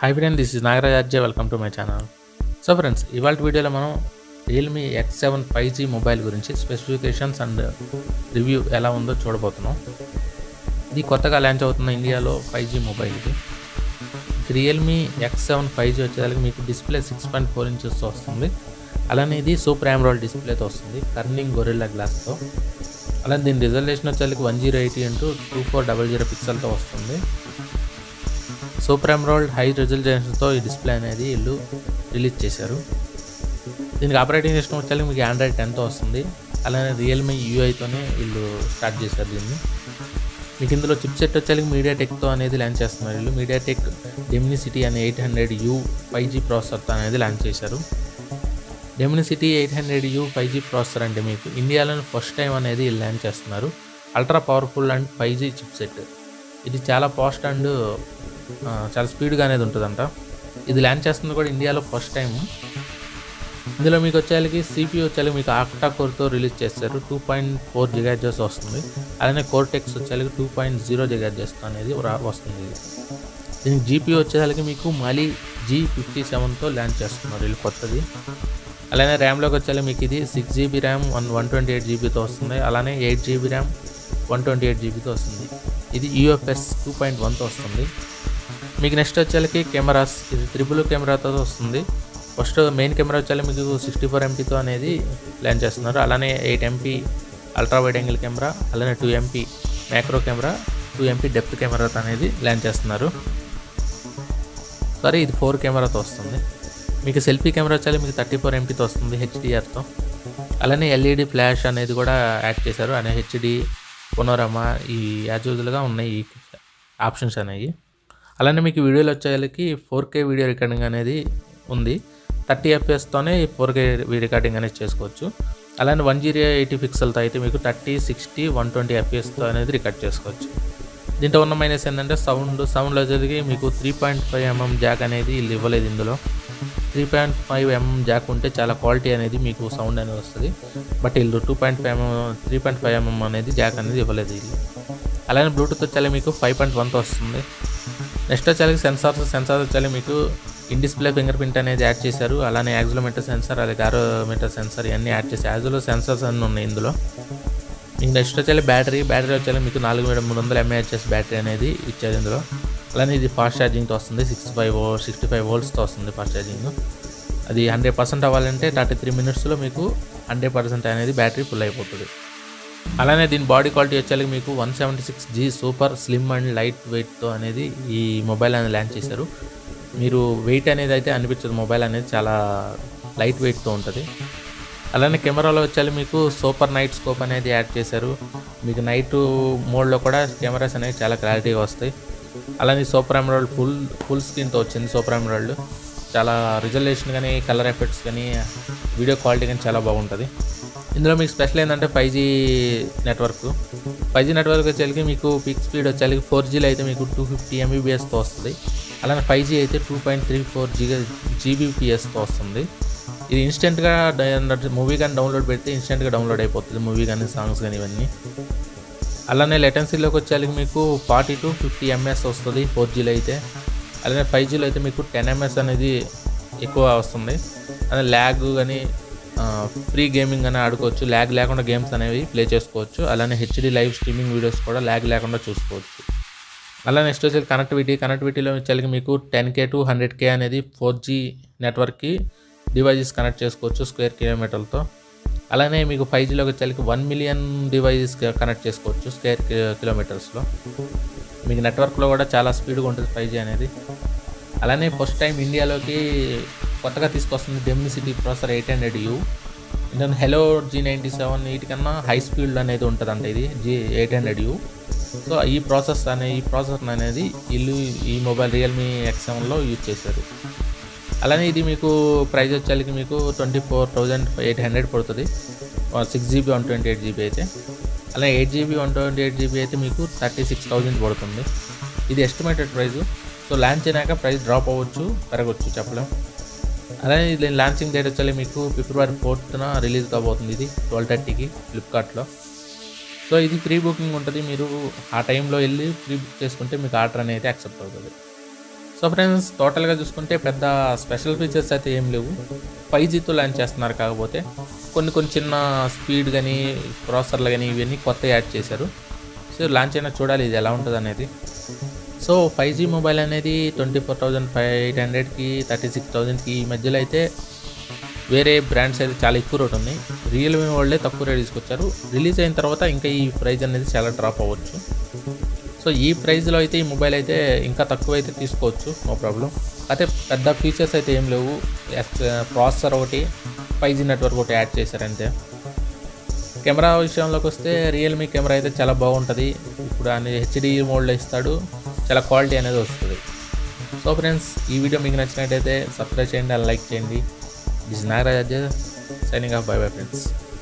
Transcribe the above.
hi friend this is Nagaraj welcome to my channel so friends ఇవాళ వీడియోలో మనం Realme X seven five G mobile గురించి specifications and review ఎలా ఉందో చూడబోతున్నాం ఇది కొత్తగా లాంచ్ అవుతున్న ఇండియాలో ఫైవ్ జీ మొబైల్ ఇది Realme X seven five G వచ్చేసరికి మీకు డిస్ప్లే సిక్స్ పాయింట్ ఫోర్ ఇంచెస్తో వస్తుంది అలానే ఇది సూపర్ ఆమ్రోల్ డిస్ప్లేతో వస్తుంది టర్నింగ్ గొరిల్లా గ్లాస్తో అలానే దీని రిజల్యూషన్ వచ్చేసరికి one zero eighty into two four double zero పిక్సెల్తో వస్తుంది సూపర్ ఎమరాల్డ్ హై రిజల్యూషన్తో ఈ డిస్ప్లే అనేది వీళ్ళు రిలీజ్ చేశారు దీనికి ఆపరేటింగ్ సిస్టమ్ వచ్చేసరికి మీకు ఆండ్రాయిడ్ టెన్తో వస్తుంది అలానే రియల్మీ యూఐతోనే వీళ్ళు స్టార్ట్ చేశారు దీన్ని మీకు ఇందులో చిప్ సెట్ వచ్చేసరికి మీడియాటెక్తో అనేది లాంచ్ చేస్తున్నారు వీళ్ళు మీడియాటెక్ డెమినిసిటీ అనే eight hundred U five G ప్రాసెసర్తో అనేది లాంచ్ చేశారు Dimensity eight hundred U five G processor అంటే మీకు ఇండియాలోని ఫస్ట్ టైం అనేది వీళ్ళు లాంచ్ చేస్తున్నారు ultra powerful and five G chipset ఇది చాలా ఫాస్ట్ అండ్ ఆ, చాలా స్పీడ్గా అనేది ఉంటుందంట ఇది లాంచ్ చేస్తుంది కూడా ఇండియాలో ఫస్ట్ టైం ఇందులో మీకు వచ్చేసరికి సిపియూ వచ్చేసరికి మీకు ఆక్టా కోర్తో రిలీజ్ చేస్తారు టూ పాయింట్ ఫోర్ జిగాజెస్ వస్తుంది అలానే కోర్టెక్స్ వచ్చేసరికి టూ పాయింట్ జీరో జిగాజెస్ అనేది రా- వస్తుంది ఇది దీనికి జీపీ వచ్చేసరికి మీకు మళ్ళీ జీ ఫిఫ్టీ సెవెన్తో లాంచ్ చేస్తున్నారు వీళ్ళు కొత్తది అలానే ర్యామ్లోకి వచ్చేసరికి మీకు ఇది six GB RAM one one twenty eight జీబీతో వస్తుంది అలానే eight GB RAM one twenty eight జీబీతో వస్తుంది ఇది యూఎఫ్ఎస్ టూ పాయింట్ వన్తో వస్తుంది మీకు నెక్స్ట్ వచ్చేసరికి కెమెరాస్ ఇది త్రిబుల్ కెమెరాతో వస్తుంది ఫస్ట్ మెయిన్ కెమెరా వచ్చేసరికి మీకు సిక్స్టీ ఫోర్ ఎంపీతో అనేది లాంచ్ చేస్తున్నారు అలానే eight MP ultra wide angle camera అలానే two MP macro camera two MP depth కెమెరాతో అనేది లాంచ్ చేస్తున్నారు సారీ ఇది ఫోర్ కెమెరాతో వస్తుంది మీకు సెల్ఫీ కెమెరా వచ్చేసి మీకు థర్టీ ఫోర్ ఎంపీతో వస్తుంది హెచ్డిఆర్తో అలానే ఎల్ఈడి ఫ్లాష్ అనేది కూడా యాడ్ చేశారు అనే హెచ్డి పొనోరమా ఈ యాజ్ యూజువల్గా ఉన్నాయి ఈ ఆప్షన్స్ అనేవి అలానే మీకు వీడియోలు వచ్చేసరికి ఫోర్ కే వీడియో రికార్డింగ్ అనేది ఉంది థర్టీ ఎఫ్ఎస్తోనే ఫోర్ కే రికార్డింగ్ అనేది చేసుకోవచ్చు అలానే వన్ జీరో ఎయిటీ పిక్సెల్తో అయితే మీకు థర్టీ సిక్స్టీ వన్ ట్వంటీ ఎఫ్ఎస్తో అనేది రికార్డ్ చేసుకోవచ్చు దీంట్లో ఉన్న మైనస్ ఏంటంటే సౌండ్ సౌండ్లో వచ్చేసరికి మీకు three point five mm jack అనేది వీళ్ళు ఇవ్వలేదు ఇందులో three point five mm jack ఉంటే చాలా క్వాలిటీ అనేది మీకు సౌండ్ అనేది వస్తుంది బట్ వీళ్ళు two point five mm three point five mm అనేది జాక్ అనేది ఇవ్వలేదు వీళ్ళు అలానే బ్లూటూత్ వచ్చేలా మీకు ఫైవ్ పాయింట్ వన్తో వస్తుంది నెక్స్ట్ వచ్చేసరికి సెన్సార్స్ సెన్సార్ వచ్చేలా మీకు ఇన్ డిస్ప్లే ఫింగర్ ప్రింట్ అనేది యాడ్ చేశారు అలానే యాక్సిలోమీటర్ సెన్సార్ అలాగే గారోమీటర్ సెన్సార్ ఇవన్నీ యాడ్ చేసి యాజ్లో సెన్సార్స్ అన్నీ ఉన్నాయి ఇందులో మీకు నెక్స్ట్ వచ్చేసి బ్యాటరీ బ్యాటరీ వచ్చేసి మీకు నాలుగు వేల మూడు వందల ఎంఏహెచ్ఎస్ బ్యాటరీ అనేది ఇచ్చారు ఇందులో అలానే ఇది ఫాస్ట్ ఛార్జింగ్తో వస్తుంది సిక్స్టీ ఫైవ్ సిక్స్టీ ఫైవ్ వోల్ట్స్తో వస్తుంది ఫాస్ట్ ఛార్జింగ్ అది హండ్రెడ్ పర్సెంట్ అవ్వాలంటే థర్టీ త్రీ మినిట్స్లో మీకు హండ్రెడ్ పర్సెంట్ అనేది బ్యాటరీ ఫుల్ అయిపోతుంది అలానే దీని బాడీ క్వాలిటీ వచ్చేసరికి మీకు one seventy six G super slim and light వెయిట్తో అనేది ఈ మొబైల్ అనేది లాంచ్ చేశారు మీరు వెయిట్ అనేది అయితే అనిపించదు మొబైల్ అనేది చాలా లైట్ వెయిట్తో ఉంటుంది అలానే కెమెరాలో వచ్చేసి మీకు సూపర్ నైట్ స్కోప్ అనేది యాడ్ చేశారు మీకు నైట్ మోడ్లో కూడా కెమెరాస్ అనేవి చాలా క్లారిటీగా వస్తాయి అలానే సూపర్ ఎమరాల్డ్ ఫుల్ ఫుల్ స్క్రీన్తో వచ్చింది సూపర్ ఎమరాల్డ్ చాలా రిజల్యూషన్ కానీ కలర్ ఎఫెక్ట్స్ కానీ వీడియో క్వాలిటీ కానీ చాలా బాగుంటుంది ఇందులో మీకు స్పెషల్ ఏంటంటే five G network five G network వచ్చేసరికి మీకు పిక్ స్పీడ్ వచ్చేసరికి ఫోర్ జీలో అయితే మీకు టూ ఫిఫ్టీ ఎంబీబీఎస్తో వస్తుంది అలానే ఫైవ్ జీ అయితే టూ పాయింట్ త్రీ ఫోర్ జీగా జీబీపీఎస్తో వస్తుంది ఇది ఇన్స్టెంట్గా మూవీ కానీ డౌన్లోడ్ పెడితే ఇన్స్టెంట్గా డౌన్లోడ్ అయిపోతుంది మూవీ కానీ సాంగ్స్ కానీ ఇవన్నీ అలానే లెటెన్సీలోకి వచ్చేసరికి మీకు ఫార్టీ టు ఫిఫ్టీ ఎంఎస్ వస్తుంది ఫోర్ జీలో అయితే అలానే ఫైవ్ జీలో అయితే మీకు టెన్ ఎంఎస్ అనేది ఎక్కువ వస్తుంది అలానే ల్యాగ్ కానీ ఫ్రీ గేమింగ్ అని ఆడుకోవచ్చు ల్యాగ్ లేకుండా గేమ్స్ అనేవి ప్లే చేసుకోవచ్చు అలానే హెచ్డి లైవ్ స్ట్రీమింగ్ వీడియోస్ కూడా ల్యాగ్ లేకుండా చూసుకోవచ్చు అలా నెక్స్ట్ వచ్చేసి కనెక్టివిటీ కనెక్టివిటీలో వచ్చేసరికి మీకు ten K to hundred K అనేది ఫోర్ జీ నెట్వర్క్కి డివైజెస్ కనెక్ట్ చేసుకోవచ్చు స్క్వేర్ కిలోమీటర్లతో అలానే మీకు ఫైవ్ జీలోకి వచ్చేసరికి వన్ మిలియన్ డివైజెస్ కనెక్ట్ చేసుకోవచ్చు స్క్వేర్ కిలోమీటర్స్లో మీకు నెట్వర్క్లో కూడా చాలా స్పీడ్గా ఉంటుంది ఫైవ్ జీ అనేది అలానే ఫస్ట్ టైం ఇండియాలోకి కొత్తగా తీసుకొస్తుంది Dimensity processor eight hundred U ఇందులో హెలో జీ నైంటీ సెవెన్ వీటికన్నా హై స్పీడ్ అనేది ఉంటుందంట ఇది G eight hundred U so ఈ ప్రాసెస్ అనే ఈ ప్రాసెసర్ అనేది వీళ్ళు ఈ మొబైల్ రియల్మీ ఎక్స్ సెవెన్లో యూజ్ చేశారు అలానే ఇది మీకు ప్రైస్ వచ్చేసరికి మీకు twenty four thousand eight hundred పడుతుంది six GB one twenty eight GB అయితే అలానే eight GB one twenty eight GB అయితే మీకు థర్టీ సిక్స్ థౌజండ్ పడుతుంది ఇది ఎస్టిమేటెడ్ ప్రైస్ సో లాంచ్ అయినాక ప్రైస్ డ్రాప్ అవ్వచ్చు పెరగవచ్చు చెప్పలేం అలానే ఇది లాంచింగ్ డేట్ వచ్చేసి మీకు ఫిబ్రవరి ఫోర్త్న రిలీజ్ కాబోతుంది ఇది ట్వెల్వ్ థర్టీకి ఫ్లిప్కార్ట్లో సో ఇది ప్రీ బుకింగ్ ఉంటుంది మీరు ఆ టైంలో వెళ్ళి ప్రీ బుక్ చేసుకుంటే మీకు ఆర్డర్ అనేది యాక్సెప్ట్ అవుతుంది సో ఫ్రెండ్స్ టోటల్గా చూసుకుంటే పెద్ద స్పెషల్ ఫీచర్స్ అయితే ఏం లేవు ఫైవ్ జీతో లాంచ్ చేస్తున్నారు కాకపోతే కొన్ని కొన్ని చిన్న స్పీడ్ కానీ ప్రాసెసర్లు కానీ ఇవన్నీ కొత్త యాడ్ చేశారు సో లాంచ్ అయినా చూడాలి ఇది ఎలా ఉంటుంది అనేది సో ఫైవ్ జీ మొబైల్ అనేది twenty four thousand five eight హండ్రెడ్కి థర్టీ సిక్స్ థౌజండ్కి ఈ మధ్యలో అయితే వేరే బ్రాండ్స్ అయితే చాలా ఎక్కువ రేట్ ఉన్నాయి రియల్మీ వాళ్ళే తక్కువ రేట్ తీసుకొచ్చారు రిలీజ్ అయిన తర్వాత ఇంకా ఈ ప్రైస్ అనేది చాలా డ్రాప్ అవ్వచ్చు సో ఈ ప్రైస్లో అయితే ఈ మొబైల్ అయితే ఇంకా తక్కువ అయితే తీసుకోవచ్చు నో ప్రాబ్లం అయితే పెద్ద ఫీచర్స్ అయితే ఏం లేవు ప్రాసెసర్ ఒకటి ఫైవ్ జీ నెట్వర్క్ ఒకటి యాడ్ చేశారంతే కెమెరా విషయంలోకి వస్తే రియల్మీ కెమెరా అయితే చాలా బాగుంటుంది ఇప్పుడు అని హెచ్డి మోడ్లో ఇస్తాడు చాలా క్వాలిటీ అనేది వస్తుంది సో ఫ్రెండ్స్ ఈ వీడియో మీకు నచ్చినట్టయితే సబ్స్క్రైబ్ చేయండి అండ్ లైక్ చేయండి this Nagaraj signing off bye bye friends